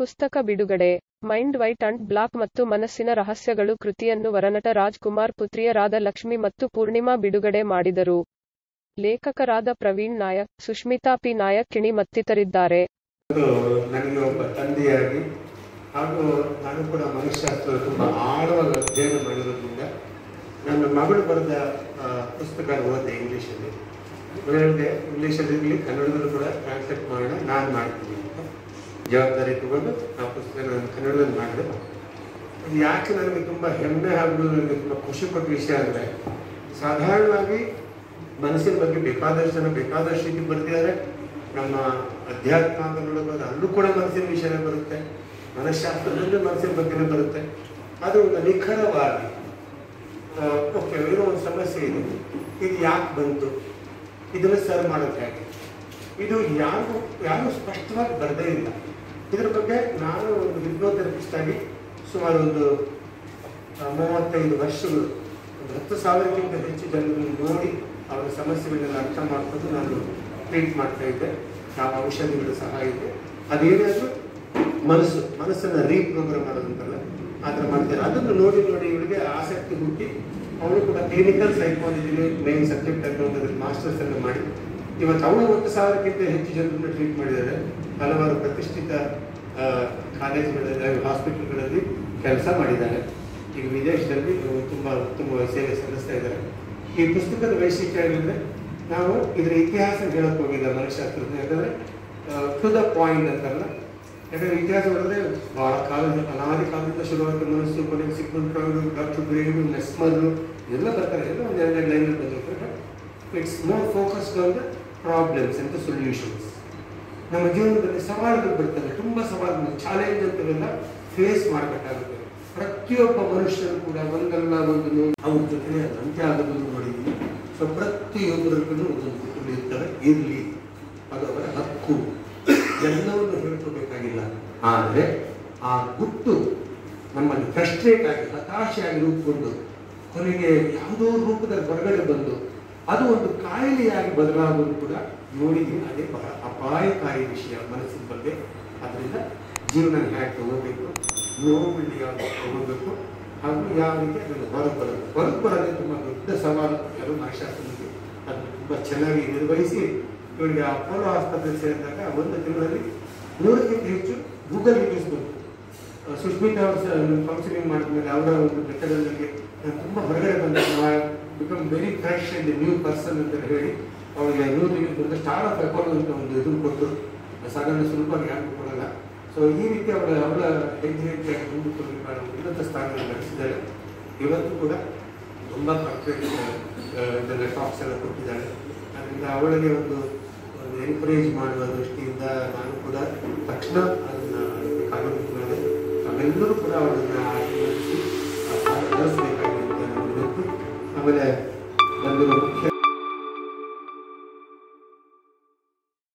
ಪುಸ್ತಕ ಬಿಡುಗಡೆ mind white and black ಮತ್ತು ಮನಸ್ಸಿನ ರಹಸ್ಯಗಳು ಕೃತಿಯನ್ನು ವರನಟ ರಾಜ್ ಕುಮಾರ್ ಪುತ್ರಿಯರಾದ ಲಕ್ಷ್ಮಿ ಮತ್ತು ಪೂರ್ಣಿಮಾ ಬಿಡುಗಡೆ ಮಾಡಿದರು. ಲೇಖಕರಾದ ಪ್ರವೀಣ್ ನಾಯಕ್, ಸುಷ್ಮಿತಾ ಪಿ ನಾಯಕ್ ಕಿಣಿ ಮತ್ತಿತರಿದ್ದಾರೆ. ಅದು ನನಗೆ ಒಬ್ಬ ತಂದೆಯಾಗಿ ಹಾಗೂ ನಾನು ಕೂಡ ಮನಃಶಾಸ್ತ್ರ ತುಂಬ ಆಳವಾಗಿ ಅಧ್ಯಯನ ಮಾಡಿರೋದ್ರಿಂದ ನನ್ನ ಮಗಳು ಬರೆದ ಆ, ಪುಸ್ತಕ ಓದಿದೆ ಇಂಗ್ಲೀಷಲ್ಲಿ ಹೇಳಿದೆ ಇಂಗ್ಲೀಷಲ್ಲಿ ಇರಲಿ ಕನ್ನಡದಲ್ಲೂ ಕೂಡ ಟ್ರಾನ್ಸ್ಲೇಟ್ ಮಾಡೋಣ ನಾನು ಮಾಡ್ತೀನಿ ಅಂತ ಜವಾಬ್ದಾರಿ ತಗೊಂಡು ಆ ಪುಸ್ತಕ ನಾನು ಕನ್ನಡದಲ್ಲಿ ಮಾಡಿದೆ ಇದು ಯಾಕೆ ನನಗೆ ತುಂಬ ಹೆಮ್ಮೆ ಹಾಗೂ ನನಗೆ ತುಂಬ ಖುಷಿ ಪಟ್ಟ ವಿಷಯ ಅಂದರೆ ಸಾಧಾರಣವಾಗಿ ಮನಸ್ಸಿನ ಬಗ್ಗೆ ಬೇಕಾದಷ್ಟು ಜನ ಬೇಕಾದಷ್ಟು ರೀತಿ ಬರ್ತಿದ್ದಾರೆ ನಮ್ಮ ಅಧ್ಯಾತ್ಮ ಅಂತ ನೋಡಬಹುದು ಅಲ್ಲೂ ಕೂಡ ಮನಸ್ಸಿನ ವಿಷಯನೇ ಬರುತ್ತೆ ಮನಃಶಾಸ್ತ್ರದಲ್ಲೂ ಮನಸ್ಸಿನ ಬಗ್ಗೆನೇ ಬರುತ್ತೆ ಅದು ಒಂದು ನಿಖರವಾಗಿ ಓಕೆ ಏನೋ ಒಂದು ಸಮಸ್ಯೆ ಇದೆ ಇದು ಯಾಕೆ ಬಂತು ಇದನ್ನು ಸರ್ ಮಾಡೋದು ಹೇಗೆ ಇದು ಯಾರು ಯಾರು ಸ್ಪಷ್ಟವಾಗಿ ಬರದೇ ಇಲ್ಲ ಇದ್ರ ಬಗ್ಗೆ ನಾನು ಒಂದು ಹಿಪ್ನೋಥೆರಪಿಸ್ಟ್ ಆಗಿ ಸುಮಾರು ಒಂದು ಆ, ಮೂವತ್ತೈದು ವರ್ಷಗಳು ಒಂದು ಹತ್ತು ಸಾವಿರಕ್ಕಿಂತ ಹೆಚ್ಚು ಜನರನ್ನು ನೋಡಿ ಅವರ ಸಮಸ್ಯೆಗಳನ್ನೆಲ್ಲ ಅರ್ಥ ಮಾಡಿಕೊಂಡು ನಾನು ಟ್ರೀಟ್ ಮಾಡ್ತಾ ಇದ್ದೆ ಯಾವ ಔಷಧಿಗಳು ಸಹ ಇದೆ ಅದೇನಾದರೂ ಮನಸ್ಸು ಮನಸ್ಸನ್ನು ರೀಪ್ರೋಗ್ರಾಮ್ ಮಾಡೋದಂತಲ್ಲ ಆ ಥರ ಮಾಡ್ತಾರೆ ಅದನ್ನು ನೋಡಿ ನೋಡಿ ಇವಳಿಗೆ ಆಸಕ್ತಿ ಹುಟ್ಟಿ ಅವಳು ಕೂಡ ಕ್ಲಿನಿಕಲ್ ಸೈಕಾಲಜಿಲಿ ಮೇನ್ ಸಬ್ಜೆಕ್ಟ್ ಅನ್ನೋದ್ರಲ್ಲಿ ಮಾಸ್ಟರ್ಸ್ ಅನ್ನು ಮಾಡಿ ಇವತ್ತು ಅವಳು ಒಂದು ಸಾವಿರಕ್ಕಿಂತ ಹೆಚ್ಚು ಜನರನ್ನು ಟ್ರೀಟ್ ಮಾಡಿದ್ದಾರೆ ಹಲವಾರು ಪ್ರತಿಷ್ಠಿತ ಆ, ಕಾಲೇಜುಗಳಲ್ಲಿ ಹಾಸ್ಪಿಟಲ್ಗಳಲ್ಲಿ ಕೆಲಸ ಮಾಡಿದ್ದಾರೆ ಈಗ ವಿದೇಶದಲ್ಲಿ ಇವರು ತುಂಬ ಉತ್ತಮವಾಗಿ ಸೇವೆ ಸಲ್ಲಿಸ್ತಾ ಇದ್ದಾರೆ ಈ ಪುಸ್ತಕದ ವೈಶಿಷ್ಟ್ಯ ಏನಂದ್ರೆ ನಾವು ಇದರ ಇತಿಹಾಸ ಹೇಳಕ್ ಹೋಗಿಲ್ಲ ಮನಃಶಾಸ್ತ್ರದ ಯಾಕಂದ್ರೆ ಟು ದ ಪಾಯಿಂಟ್ ಅಂತಾರಲ್ಲ ಯಾಕಂದ್ರೆ ಇತಿಹಾಸ ನೋಡಿದ್ರೆ ಬಹಳ ಕಾಲದ ಅನಾದಿ ಕಾಲದಿಂದ ಶುರುವಾದ ಮನಸ್ಸು ಕೊನೆಗೆ Sigmund Freud doctor Braid Mesmer ಎಲ್ಲ ಬರ್ತಾರೆ ಎಲ್ಲ ಒಂದು ಎರಡೆರಡು ಲೈನ್ ಬಂದಿರ್ತಾರೆ it's more focused on the problems and solutions ನಮ್ಮ ಜೀವನದಲ್ಲಿ ಸವಾಲುಗಳು ಬರ್ತವೆ ತುಂಬ ಸವಾಲುಗಳು ಚಾಲೆಂಜ್ ಅಂತವೆಲ್ಲ ಫೇಸ್ ಮಾಡಬೇಕಾಗುತ್ತೆ ಪ್ರತಿಯೊಬ್ಬ ಮನುಷ್ಯರು ಕೂಡ ಒಂದಲ್ಲ ಒಂದು ನೋವು ಅವ್ರ ಜೊತೆ ಅಂತ್ಯ ಆಗೋದನ್ನು ನೋಡಿದ್ದೀನಿ ಸೊ ಪ್ರತಿಯೊಬ್ಬರಿಗೂ ಒಂದೊಂದು ಕುಟುಂಬ ಇರ್ತಾರೆ ಇರಲಿ ಅದು ಅವರ ಹಕ್ಕು ಎಲ್ಲವನ್ನು ಹೇಳ್ಕೋಬೇಕಾಗಿಲ್ಲ ಆದರೆ ಆ ಗುಟ್ಟು ನಮ್ಮಲ್ಲಿ ಫ್ರಸ್ಟ್ರೇಟ್ ಆಗಿ ಹತಾಶೆಯಾಗಿ ರೂಪುಗೊಂಡು ಕೊನೆಗೆ ಯಾವುದೋ ರೂಪದಲ್ಲಿ ಹೊರಗಡೆ ಬಂದು ಅದು ಒಂದು ಕಾಯಿಲೆಯಾಗಿ ಬದಲಾಗೋದು ಕೂಡ ನೋಡಿದ್ದೀನಿ ಅದೇ ಬಹಳ ಅಪಾಯಕಾರಿ ವಿಷಯ ಮನಸ್ಸಿನ ಬಗ್ಗೆ ಅದರಿಂದ ಜೀವನ ಹೇಗೆ ತಗೋಬೇಕು ನೋವುಗಳು ಯಾವ ತಗೋಬೇಕು ಹಾಗೂ ಯಾವ ರೀತಿ ಅದನ್ನು ಹೊರಗೆ ಬರೋದು ಹೊರಗೆ ಬರೋದೇ ತುಂಬ ದೊಡ್ಡ ಸವಾಲು ಯಾರು ಮನಃಶಾಸ್ತ್ರದಲ್ಲಿ ಅದನ್ನು ತುಂಬ ಚೆನ್ನಾಗಿ ನಿರ್ವಹಿಸಿ ಇವರಿಗೆ ಅಪೋಲೋ ಆಸ್ಪತ್ರೆ ಸೇರಿದಾಗ ಒಂದು ತಿಂಗಳಲ್ಲಿ ನೂರಕ್ಕಿಂತ ಹೆಚ್ಚು ಗೂಗಲ್ ರಿವ್ಯೂಸ್ ಬಂತು ಆ, ಸುಷ್ಮಿತಾ ಅವರು ಕೌನ್ಸಿಲಿಂಗ್ ಮಾಡಿದ್ಮೇಲೆ ಅವರ ಒಂದು ಮೆಥಡಲ್ಲಿ ನಾನು ತುಂಬ ಹೊರಗಡೆ ಬಂದ become very fresh and new person ಅಂತ ಹೇಳಿ ಅವರಿಗೆ ನ್ಯೂ ರಿವ್ಯೂಸ್ ಬಂದ ಸ್ಟಾರ್ ಆಫ್ ಅಪೋಲೋ ಅಂತ ಒಂದು ಇದನ್ನು ಕೊಟ್ಟರು ಸಾಧಾರಣ ಸುಲಭವಾಗಿ ಯಾರಿಗೂ ಕೊಡಲ್ಲ ಸೊ ಈ ರೀತಿ ಅವರ ಅವರ ಹೆಜ್ಜೆ ಹೆಜ್ಜೆಯಾಗಿ ಮುಂದಕ್ಕೆ ಕಾಣೋ ಉನ್ನತ ಸ್ಥಾನದಲ್ಲಿ ನಡೆಸಿದ್ದಾರೆ ಇವತ್ತು ಕೂಡ ತುಂಬ ಪರ್ಫೆಕ್ಟ್ ಇದೆಲ್ಲ ಟಾಕ್ಸ್ ಎಲ್ಲ ಕೊಟ್ಟಿದ್ದಾಳೆ ಅದರಿಂದ ಅವಳಿಗೆ ಒಂದು ಒಂದು ಎನ್ಕರೇಜ್ ಮಾಡುವ ದೃಷ್ಟಿಯಿಂದ ನಾನು ಕೂಡ ತಕ್ಷಣ ಅದನ್ನು ಕಾರ್ಯರೂಪ ಮಾಡಿದೆ ನಾವೆಲ್ಲರೂ ಕೂಡ ಅವಳನ್ನು ಆಶೀರ್ವದಿಸಿ ಆ, ಬಳಸಬೇಕಾಗಿದೆ ಅಂತ ನಾನು ವಿನಂತಿ ಆಮೇಲೆ ಬಂದಿರೋ ಮುಖ್ಯ